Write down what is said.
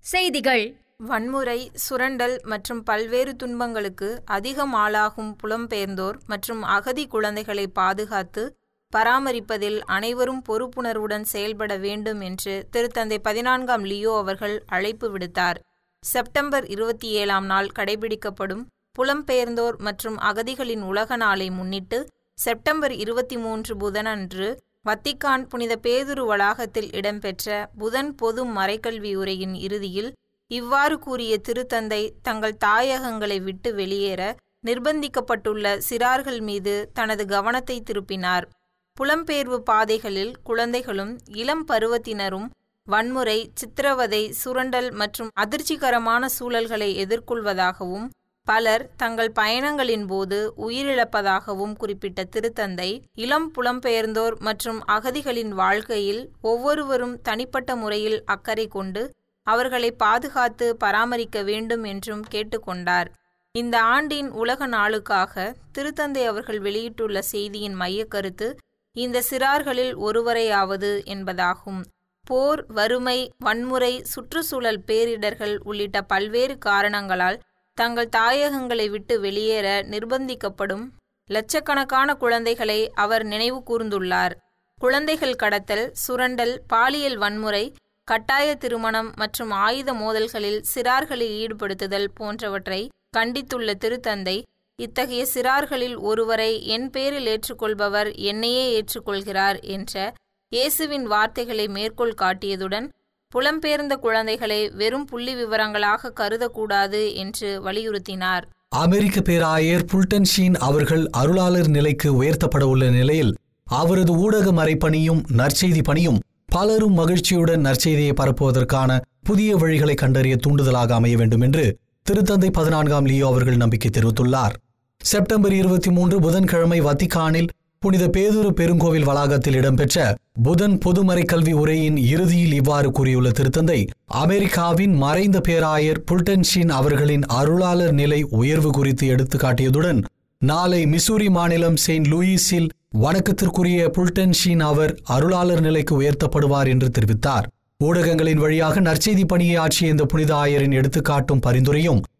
செய்திகள் வன்முறை சுரண்டல் மற்றும் பல்வேறு துன்பங்களுக்கு அதிகம் ஆளாகும் புலம்பெயர்ந்தோர் மற்றும் அகதி குழந்தைகளை பாதுகாத்து பராமரிப்பதில் அனைவரும் பொறுப்புணர்வுடன் செயல்பட வேண்டும் என்று திருத்தந்தை பதினான்காம் லியோ அவர்கள் அழைப்பு விடுத்தார் செப்டம்பர் இருபத்தி ஏழாம் நாள் கடைபிடிக்கப்படும் புலம்பெயர்ந்தோர் மற்றும் அகதிகளின் உலக நாளை முன்னிட்டு செப்டம்பர் இருபத்தி மூன்று புதனன்று வத்திக்கான் புனித பேதுரு வளாகத்தில் இடம்பெற்ற புதன் பொது மறைக்கல்வி உரையின் இறுதியில் இவ்வாறு கூறிய திருத்தந்தை தங்கள் தாயகங்களை விட்டு வெளியேற நிர்பந்திக்கப்பட்டுள்ள சிறார்கள் மீது தனது கவனத்தை திருப்பினார் புலம்பெயர்வு பாதைகளில் குழந்தைகளும் இளம் பருவத்தினரும் வன்முறை சித்திரவதை சுரண்டல் மற்றும் அதிர்ச்சிகரமான சூழல்களை எதிர்கொள்வதாகவும் பலர் தங்கள் பயணங்களின் போது உயிரிழப்பதாகவும் குறிப்பிட்ட திருத்தந்தை இளம் புலம்பெயர்ந்தோர் மற்றும் அகதிகளின் வாழ்க்கையில் ஒவ்வொருவரும் தனிப்பட்ட முறையில் அக்கறை கொண்டு அவர்களை பாதுகாத்து பராமரிக்க வேண்டும் என்றும் கேட்டுக்கொண்டார் இந்த ஆண்டின் உலக நாளுக்காக திருத்தந்தை அவர்கள் வெளியிட்டுள்ள செய்தியின் மையக்கருத்து இந்த சிறார்களில் ஒருவரையாவது என்பதாகும் போர் வறுமை வன்முறை சுற்றுச்சூழல் பேரிடர்கள் உள்ளிட்ட பல்வேறு காரணங்களால் தங்கள் தாயகங்களை விட்டு வெளியேற நிர்பந்திக்கப்படும் லட்சக்கணக்கான குழந்தைகளை அவர் நினைவு கூர்ந்துள்ளார் குழந்தைகள் கடத்தல் சுரண்டல் பாலியல் வன்முறை கட்டாய திருமணம் மற்றும் ஆயுத மோதல்களில் சிறார்களை ஈடுபடுத்துதல் போன்றவற்றை கண்டித்துள்ள திருத்தந்தை இத்தகைய சிறார்களில் ஒருவரை என் பேரில் ஏற்றுக்கொள்பவர் என்னையே ஏற்றுக்கொள்கிறார் என்ற இயேசுவின் வார்த்தைகளை மேற்கோள் காட்டியதுடன் புலம்பெயர்ந்த குழந்தைகளை வெறும் புள்ளி விவரங்களாக கருதக்கூடாது என்று வலியுறுத்தினார் அமெரிக்க பேராயர் புல்டன் ஷீன் அவர்கள் அருளாளர் நிலைக்கு உயர்த்தப்பட உள்ள நிலையில் அவரது ஊடக மறைப்பணியும் நற்செய்தி பணியும் பலரும் மகிழ்ச்சியுடன் நற்செய்தியை பரப்புவதற்கான புதிய வழிகளை கண்டறிய தூண்டுதலாக அமைய வேண்டும் என்று திருத்தந்தை பதினான்காம் லியோ அவர்கள் நம்பிக்கை தெரிவித்துள்ளார் செப்டம்பர் இருபத்தி மூன்று புதன்கிழமை வத்திக்கானில் புனித பேதுரு பெருங்கோவில் வளாகத்தில் இடம்பெற்ற புதன் பொதுமறை கல்வி உரையின் இறுதியில் இவ்வாறு கூறியுள்ள திருத்தந்தை அமெரிக்காவின் மறைந்த பேராயர் புல்டன்ஷின் அவர்களின் அருளாளர் நிலை உயர்வு குறித்து எடுத்து காட்டியதுடன் நாளை மிசூரி மாநிலம் செயின்ட் லூயிஸில் வணக்கத்திற்குரிய புல்டன்ஷின் அவர் அருளாளர் நிலைக்கு உயர்த்தப்படுவார் என்று தெரிவித்தார் ஊடகங்களின் வழியாக நற்செய்தி பணியை ஆற்றிய இந்த புனித ஆயரின் எடுத்துக்காட்டும் பரிந்துரையும்